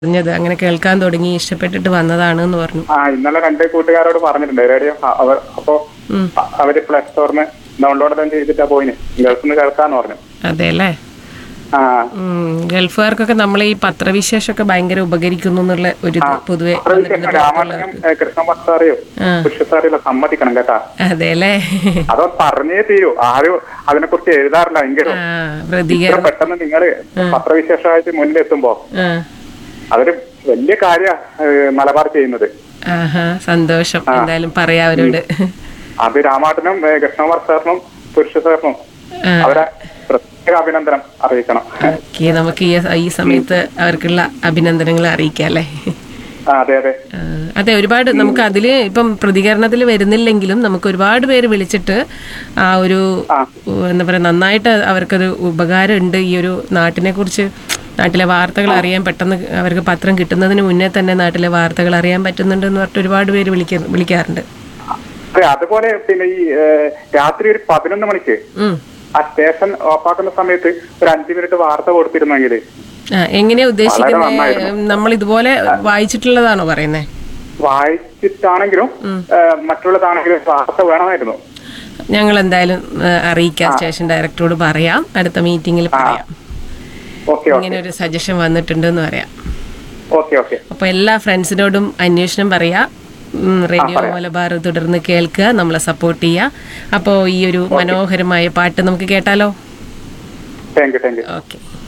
അറിഞ്ഞത് അങ്ങനെ കേൾക്കാൻ തുടങ്ങി ഇഷ്ടപ്പെട്ടിട്ട് വന്നതാണ് എന്ന് പറഞ്ഞു ആ ഇന്നലെ രണ്ട് കൂട്ടുകാരോട് പറഞ്ഞിട്ടുണ്ട് റേഡിയോ അ- അവർ അപ്പോ ഉം. അ- അവര് പ്ലേ സ്റ്റോറിന് ഡൗൺലോഡ് തന്നെ ചെയ്തിട്ടാ പോയിന് ഗൾഫിൽ നിന്ന് കേൾക്കാന്ന് പറഞ്ഞു അതെ അല്ലേ ആ ഉം. ഗൾഫുകാർക്കൊക്കെ നമ്മളെ ഈ പത്രവിശേഷമൊക്കെ ഭയങ്കര ഉപകരിക്കുന്നു എന്നുള്ള ഒരു ഇത് പൊതുവെ അത്ര വിശേഷം രാമായണം കൃഷ്ണഭക്താറിയോ ആ. പുരുഷസാറിയോ സമ്മതിക്കണം കേട്ടാ അതെ അല്ലേ അതോ പറഞ്ഞേ തീരൂ ആരും അതിനെ കുറിച്ച് എഴുതാറില്ല എങ്കിലും ആ ഇത്ര പ്രതികരണം പെട്ടെന്ന് നിങ്ങൾ പത്രവിശേഷമായിട്ട് മുന്നിലെത്തുമ്പോ ആ അതൊരു വലിയ കാര്യ മലബാർ ചെയ്യുന്നത് ആഹാ സന്തോഷം എന്തായാലും പറയാ അവരോട് അത് രാമാട്ടനും കൃഷ്ണകുമാർ സാറിനും പുരുഷ സാറിനും ആ. അവരെ പ്രത്യേക അഭിനന്ദനം അറിയിക്കണം ഓക്കെ നമുക്ക് ഈ ഈ സമയത്ത് അവർക്കുള്ള അഭിനന്ദനങ്ങൾ അറിയിക്കാം അല്ലേ ആ, അതെ അതെ ആ, അതെ ഒരുപാട് നമുക്ക് അതിൽ ഇപ്പം പ്രതികരണത്തിൽ വരുന്നില്ലെങ്കിലും നമുക്ക് ഒരുപാട് പേര് വിളിച്ചിട്ട് ആ ഒരു ഉ, എന്താ പറയുക നന്നായിട്ട് അവർക്കൊരു ഉപകാരം ഉണ്ട് ഈ ഒരു നാട്ടിനെ കുറിച്ച് നാട്ടിലെ വാർത്തകൾ അറിയാൻ പെട്ടെന്ന് അവർക്ക് പത്രം കിട്ടുന്നതിന് മുന്നേ തന്നെ നാട്ടിലെ വാർത്തകൾ അറിയാൻ പറ്റുന്നുണ്ട് എന്ന് പറഞ്ഞിട്ട് ഒരുപാട് പേര് വിളിക്ക വിളിക്കാറുണ്ട് അതെ അതുപോലെ പിന്നെ ഈ ഏ, രാത്രി ഒരു പതിനൊന്ന് മണിക്ക് ഉം. ആ സ്റ്റേഷൻ ഓഫാക്കുന്ന സമയത്ത് ഒരു അഞ്ചു മിനിറ്റ് വാർത്ത കൊടുത്തിരുന്നെങ്കിൽ ആ എങ്ങനെയാ വളരെ ഉദ്ദേശിക്കുന്നത് നന്നായിരുന്നു. നമ്മൾ ഇതുപോലെ വായിച്ചിട്ടുള്ളതാണോ പറയുന്നത് വായിച്ചിട്ടാണെങ്കിലും ഏ, മറ്റുള്ളതാണെങ്കിലും വാർത്ത വേണമായിരുന്നു ഞങ്ങൾ എന്തായാലും ആ, അറിയിക്കാം സ്റ്റേഷൻ ഡയറക്ടറോട് പറയാം അടുത്ത മീറ്റിംഗിൽ പറയാം ഓക്കെ ഇങ്ങനെ ഒരു സജഷൻ വന്നിട്ടുണ്ട് എന്ന് പറയാം ഓക്കെ ഓക്കെ അപ്പോൾ എല്ലാ ഫ്രണ്ട്സിനോടും അന്വേഷണം പറയാ ഉം, റേഡിയോ മലബാർ തുടർന്ന് കേൾക്കുക നമ്മളെ സപ്പോർട്ട് ചെയ്യുക അപ്പോൾ ഈ ഒരു മനോഹരമായ പാട്ട് നമുക്ക് കേട്ടാലോ thank you thank you okay